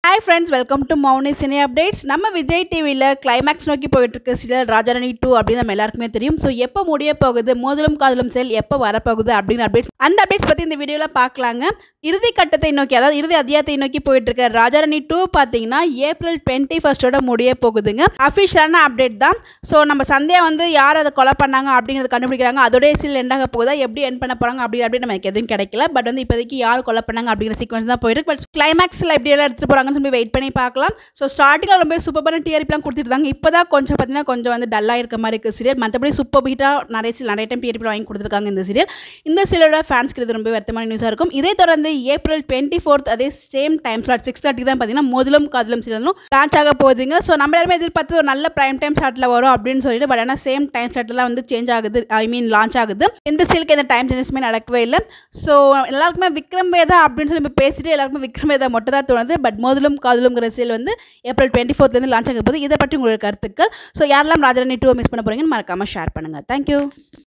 hi friends welcome to Mouni cine updates நம்ம விஜய் டிவியில் climax நோக்கி போயிட்டு இருக்க சீரியல் ராஜாராணி டூ அப்படின்னு நம்ம எல்லாருக்குமே தெரியும் ஸோ எப்போ முடிய போகுது மோதலும் காதலும் செயல் எப்போ வரப்போகுது அப்படின்னு அப்டேட்ஸ் அந்த அப்டேட்ஸ் பற்றி இந்த வீடியோவில் பார்க்கலாங்க இறுதி கட்டத்தை நோக்கி அதாவது இறுதி அத்தியாயத்தை நோக்கி போயிட்டு இருக்க ராஜாராணி டூ பார்த்தீங்கன்னா ஏப்ரல் டுவெண்ட்டி ஃபர்ஸ்டோட முடிய போகுதுங்க அஃபிஷியலான அப்டேட் தான் ஸோ நம்ம சந்தியா வந்து யார் அதை கொலை பண்ணாங்க அப்படிங்கிறத கண்டுபிடிக்கிறாங்க அதோடய சீல் எண்டாக போகுதா எப்படி என் பண்ண போகிறாங்க அப்படி அப்படி நமக்கு எதுவும் கிடைக்கல பட் வந்து இப்போதைக்கு யார் கொலை பண்ணாங்க அப்படிங்கிற சீக்வன்ஸ் தான் போயிருக்கு பட் கிளைமேக்ஸில் எப்படி எல்லாம் எடுத்துகிட்டு போகிறாங்கன்னு சொல்லி வெயிட் பண்ணி பார்க்கலாம் ஸோ ஸ்டார்டிங்கில் ரொம்ப சூப்பரான டிஆர்பிலாம் கொடுத்துருந்தாங்க இப்போ தான் கொஞ்சம் பார்த்தீங்கன்னா கொஞ்சம் வந்து டல்லாக இருக்க மாதிரி இருக்குது சீரியல் மற்றபடி சூப்பர் ஹீட்டாக நிறைய சீரியல் நிறைய டைம் டிஆர்பி வாங்கி கொடுத்துருக்காங்க இந்த சீரியல் இந்த சீரியலோட ஃபேன்ஸ்க்கு இது ரொம்ப வருத்தமான நியூஸாக இருக்கும் இதே தொடர்ந்து ஏப்ரல் டுவெண்ட்டி ஃபோர்த் அதே same time slot six thirty தான் பார்த்தீங்கன்னா முதலும் காதலும் சீரியலும் லான்ச் ஆக போகுதுங்க ஸோ நம்ம எல்லாருமே எதிர்பார்த்து ஒரு நல்ல ப்ரைம் டைம் ஸ்லாட்டில் வரும் அப்படின்னு சொல்லிட்டு பட் ஆனால் சேம் டைம் ஸ்லாட்டில் தான் வந்து சேஞ்ச் ஆகுது ஐ மீன் லான்ச் ஆகுது இந்த சீலுக்கு எந்த டைம் சேஞ்சஸ்மே நடக்கவே இல்லை ஸோ எல்லாருக்குமே விக்ரம் வேதா அப்படின்னு சொல்லி நம்ம பேசிட்டு எல்லாருக்குமே விக்ரம் வேதா மட்டும் தான் தோணுது பட் முதலும் காதலுங்கிற சீல் வந்து ஏப்ரல் டுவெண்ட்டி ஃபோர்த்லேருந்து லான்ச் ஆக போகுது இதை பற்றி உங்களுக்கு கருத்துக்கள் ஸோ யாரெல்லாம் ராஜராணி டூ மிஸ் பண்ண போகிறீங்கன்னு மறக்காமல் ஷேர் பண்ணுங்கள் தேங்க்யூ